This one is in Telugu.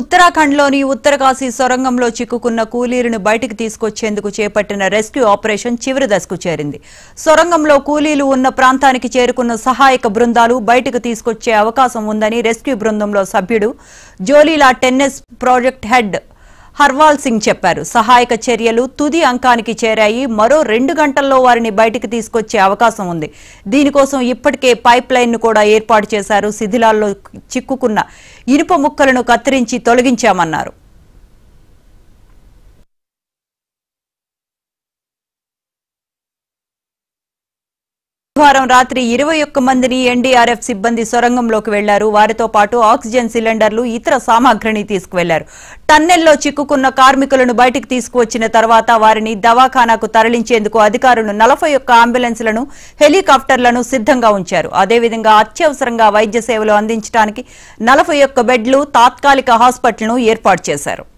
ఉత్తరాఖండ్లోని ఉత్తరకాశీ సొరంగంలో చిక్కుకున్న కూలీలను బయటికి తీసుకొచ్చేందుకు చేపట్టిన రెస్క్యూ ఆపరేషన్ చివరి దశకు చేరింది సొరంగంలో కూలీలు ఉన్న ప్రాంతానికి చేరుకున్న సహాయక బృందాలు బయటకు తీసుకొచ్చే అవకాశం ఉందని రెస్క్యూ బృందంలో సభ్యుడు జోలీలా tennis project head Harwal Singh చెప్పారు సహాయక చర్యలు తుది అంకానికి చేరాయి మరో రెండు గంటల్లో వారిని బయటికి తీసుకొచ్చే అవకాశం ఉంది దీనికోసం ఇప్పటికే పైప్ లైన్ ను కూడా ఏర్పాటు చేశారు శిథిలాల్లో చిక్కుకున్న ఇనుప ముక్కలను కత్తిరించి తొలగించామన్నారు బుధవారం రాత్రి ఇరవై ఒక్క మందిని ఎన్డీఆర్ఎఫ్ సిబ్బంది సొరంగంలోకి వెళ్లారు వారితో పాటు ఆక్సిజన్ సిలిండర్లు ఇతర సామాగ్రిని తీసుకువెళ్లారు టన్నెల్లో చిక్కుకున్న కార్మికులను బయటికి తీసుకువచ్చిన తర్వాత వారిని దవాఖానాకు తరలించేందుకు అధికారులు నలభై ఒక్క అంబులెన్స్లను హెలికాప్టర్లను సిద్ధంగా ఉంచారు అదేవిధంగా అత్యవసరంగా వైద్య సేవలు అందించడానికి నలభై ఒక్క బెడ్లు తాత్కాలిక హాస్పిటల్ను ఏర్పాటు చేశారు